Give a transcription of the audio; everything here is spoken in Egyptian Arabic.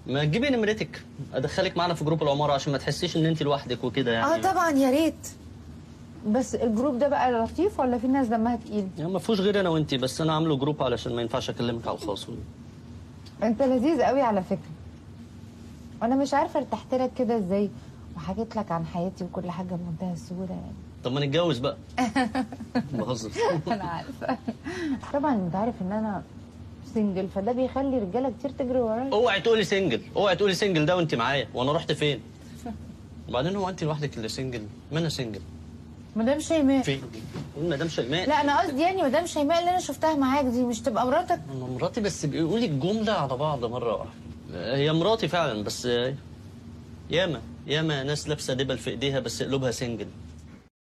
ما تجيبي نمرتك ادخلك معانا في جروب العماره عشان ما تحسيش ان انت لوحدك وكده يعني اه طبعا يا ريت بس الجروب ده بقى لطيف ولا في ناس دمها تقيل يعني ما فيهوش غير انا وانت بس انا عامله جروب علشان ما ينفعش اكلمك على الخاص انت لذيذ قوي على فكره وانا مش عارفه ارتحت لك كده ازاي وحكيت لك عن حياتي وكل حاجه بمنتهى السهوله يعني طب ما نتجوز بقى بهزر انا عارفه طبعا انت عارف ان انا سنجل فده بيخلي رجاله كتير تجري ورايا اوعي تقولي سنجل اوعي تقولي سنجل ده وانت معايا وانا رحت فين وبعدين هو انت لوحدك اللي سنجل ما انا سنجل مدام شيماء فين مدام شيماء لا انا قصدي يعني مدام شيماء اللي انا شفتها معاك دي مش تبقى مراتك انا مراتي بس بيقولوا لي الجمله على بعض مره واحده هي مراتي فعلا بس ياما ياما ناس لابسه دبل في ايديها بس قلوبها سنجل